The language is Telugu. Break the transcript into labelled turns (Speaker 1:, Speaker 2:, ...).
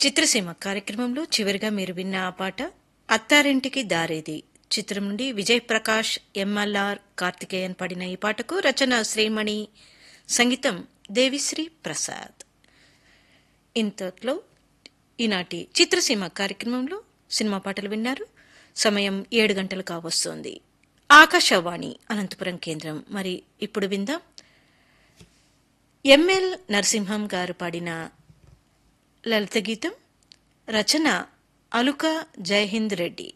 Speaker 1: చిత్రసీమ కార్యక్రమంలో చివరిగా మీరు విన్న ఆ పాట అత్తారింటికి దారేది చిత్రం నుండి విజయ్ ప్రకాష్ ఎంఎల్ఆర్ కార్తికేయన్ పాడిన ఈ పాటకు రచన శ్రీమణి సంగీతం దేవిశ్రీ ప్రసాద్ ఇంతట్లో ఈనాటి చిత్రసీమ కార్యక్రమంలో సినిమా పాటలు విన్నారు సమయం ఏడు గంటలు కావస్తోంది ఆకాశవాణి అనంతపురం కేంద్రం మరి ఇప్పుడు విందాం ఎంఎల్ నరసింహం గారు పాడిన లలిత గీతం రచన అలుక జయహింద్ రెడ్డి